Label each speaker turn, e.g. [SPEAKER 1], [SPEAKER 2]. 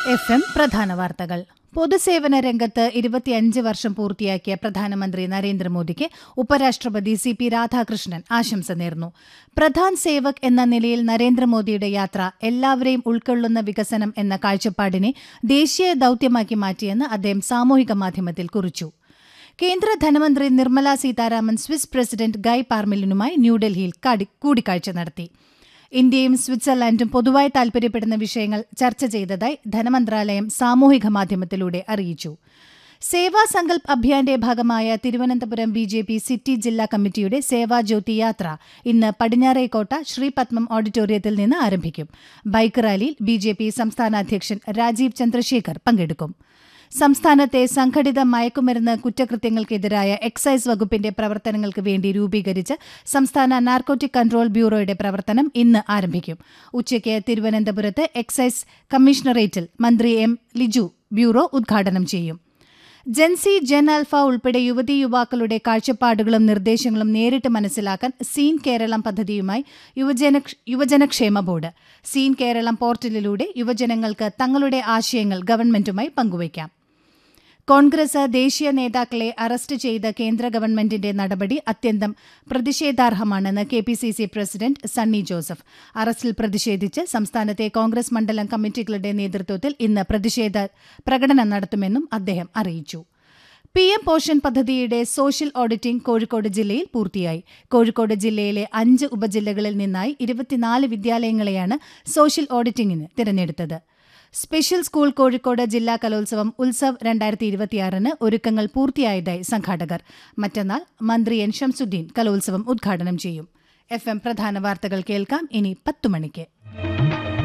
[SPEAKER 1] F M പ്രധാന വാർത്തകൾ പൊതുസേവന രംഗത്ത് ഇരുപത്തിയഞ്ച് വർഷം പൂർത്തിയാക്കിയ പ്രധാനമന്ത്രി നരേന്ദ്രമോദിക്ക് ഉപരാഷ്ട്രപതി സി പി രാധാകൃഷ്ണൻ ആശംസ നേർന്നു പ്രധാൻ സേവക് എന്ന നിലയിൽ നരേന്ദ്രമോദിയുടെ യാത്ര എല്ലാവരെയും ഉൾക്കൊള്ളുന്ന വികസനം എന്ന കാഴ്ചപ്പാടിനെ ദേശീയ ദൌത്യമാക്കി മാറ്റിയെന്ന് അദ്ദേഹം സാമൂഹിക മാധ്യമത്തിൽ കുറിച്ചു കേന്ദ്ര ധനമന്ത്രി Nirmala Sitharaman Swiss president Guy പാർമെലിനുമായി ന്യൂഡൽഹിയിൽ കാടി- കൂടിക്കാഴ്ച നടത്തി ഇന്ത്യയും സ്വിറ്റ്സർലാൻഡും പൊതുവായി താൽപര്യപ്പെടുന്ന വിഷയങ്ങൾ ചർച്ച ചെയ്തതായി ധനമന്ത്രാലയം സാമൂഹിക മാധ്യമത്തിലൂടെ അറിയിച്ചു സേവാ സങ്കൽപ് അഭിയാന്റെ ഭാഗമായ Thiruvananthapuram B J P city ജില്ലാ കമ്മിറ്റിയുടെ സേവാജ്യോതി യാത്ര ഇന്ന് പടിഞ്ഞാറേക്കോട്ട ശ്രീപത്മം ഓഡിറ്റോറിയത്തിൽ നിന്ന് ആരംഭിക്കും ബൈക്ക് റാലിയിൽ ബി ജെ പി സംസ്ഥാന അധ്യക്ഷൻ രാജീവ് ചന്ദ്രശേഖർ പങ്കെടുക്കും സംസ്ഥാനത്തെ സംഘടിത മയക്കുമരുന്ന് കുറ്റകൃത്യങ്ങൾക്കെതിരായ എക്സൈസ് വകുപ്പിന്റെ പ്രവർത്തനങ്ങൾക്ക് വേണ്ടി രൂപീകരിച്ച സംസ്ഥാന നാർക്കോട്ടിക് കൺട്രോൾ ബ്യൂറോയുടെ പ്രവർത്തനം ഇന്ന് ആരംഭിക്കും ഉച്ചയ്ക്ക് തിരുവനന്തപുരത്ത് എക്സൈസ് കമ്മീഷണറേറ്റിൽ മന്ത്രി എം ലിജു ബ്യൂറോ ഉദ്ഘാടനം ചെയ്യും ജെൻസി ജെൻ ആൽഫ ഉൾപ്പെടെ യുവതീ യുവാക്കളുടെ കാഴ്ചപ്പാടുകളും നിർദ്ദേശങ്ങളും നേരിട്ട് മനസ്സിലാക്കാൻ സീൻ കേരളം പദ്ധതിയുമായി യുവജന യുവജനക്ഷേമ ബോർഡ് സീൻ കേരളം പോർട്ടലിലൂടെ യുവജനങ്ങൾക്ക് തങ്ങളുടെ ആശയങ്ങൾ ഗവൺമെന്റുമായി പങ്കുവയ്ക്കാം കോൺഗ്രസ് ദേശീയ നേതാക്കളെ അറസ്റ്റ് ചെയ്ത കേന്ദ്ര ഗവൺമെന്റിന്റെ നടപടി അത്യന്തം പ്രതിഷേധാർഹമാണെന്ന് K P C C president Sunny Joseph അറസ്റ്റിൽ പ്രതിഷേധിച്ച് സംസ്ഥാനത്തെ കോൺഗ്രസ് മണ്ഡലം കമ്മിറ്റികളുടെ നേതൃത്വത്തിൽ ഇന്ന് പ്രതിഷേധ പ്രകടനം നടത്തുമെന്നും അദ്ദേഹം അറിയിച്ചു പി എം പോഷൻ പദ്ധതിയുടെ സോഷ്യൽ ഓഡിറ്റിംഗ് കോഴിക്കോട് ജില്ലയിൽ പൂർത്തിയായി കോഴിക്കോട് ജില്ലയിലെ അഞ്ച് ഉപജില്ലകളിൽ നിന്നായി ഇരുപത്തിനാല് വിദ്യാലയങ്ങളെയാണ് സോഷ്യൽ ഓഡിറ്റിംഗിന് തിരഞ്ഞെടുത്തത് സ്പെഷ്യൽ സ്കൂൾ കോഴിക്കോട് ജില്ലാ കലോത്സവം ഉത്സവ് രണ്ടായിരത്തി ഇരുപത്തിയാറിന് ഒരുക്കങ്ങൾ പൂർത്തിയായതായി സംഘാടകർ മറ്റന്നാൾ മന്ത്രി എൻ ഷംസുദ്ദീൻ കലോത്സവം ഉദ്ഘാടനം ചെയ്യും എഫ് എം പ്രധാന വാർത്തകൾ കേൾക്കാം ഇനി പത്തു മണിക്ക്